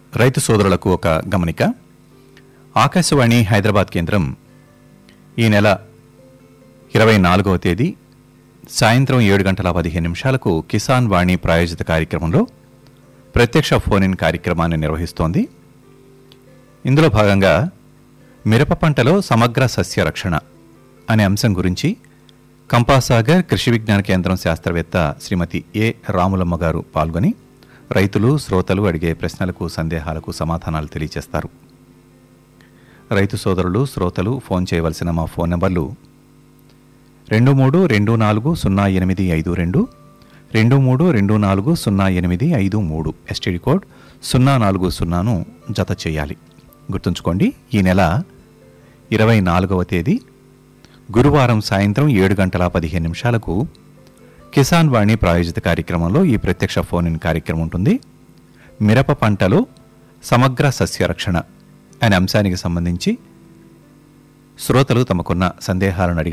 రైతు సోదరులకు ఒక గమనిక ఆకాశవాణి హైదరాబాద్ కేంద్రం ఈ నెల ఇరవై నాలుగవ తేదీ సాయంత్రం ఏడు గంటల పదిహేను నిమిషాలకు కిసాన్ వాణి ప్రాయోజిత కార్యక్రమంలో ప్రత్యక్ష ఫోన్ ఇన్ కార్యక్రమాన్ని నిర్వహిస్తోంది ఇందులో భాగంగా మిరప పంటలో సమగ్ర సస్య రక్షణ అనే అంశం గురించి కంపాసాగర్ కృషి విజ్ఞాన కేంద్రం శాస్త్రవేత్త శ్రీమతి ఏ రాములమ్మ గారు పాల్గొని రైతులు శ్రోతలు అడిగే ప్రశ్నలకు సందేహాలకు సమాధానాలు తెలియజేస్తారు రైతు సోదరులు శ్రోతలు ఫోన్ చేయవలసిన మా ఫోన్ నంబర్లు రెండు మూడు రెండు నాలుగు సున్నా ఎనిమిది ఐదు రెండు రెండు మూడు రెండు నాలుగు సున్నా ఎనిమిది ఐదు మూడు ఎస్టీడీ కోడ్ సున్నా నాలుగు సున్నాను జత చేయాలి గుర్తుంచుకోండి ఈ నెల ఇరవై నాలుగవ తేదీ గురువారం సాయంత్రం ఏడు గంటల పదిహేను నిమిషాలకు కిసాన్ వాణి ప్రాయోజిత కార్యక్రమంలో ఈ ప్రత్యక్ష ఫోన్ ఇన్ కార్యక్రమం ఉంటుంది మిరప పంటలో సమగ్ర సస్యరక్షణ అనే అంశానికి సంబంధించి శ్రోతలు తమకున్న సందేహాలను అడిగి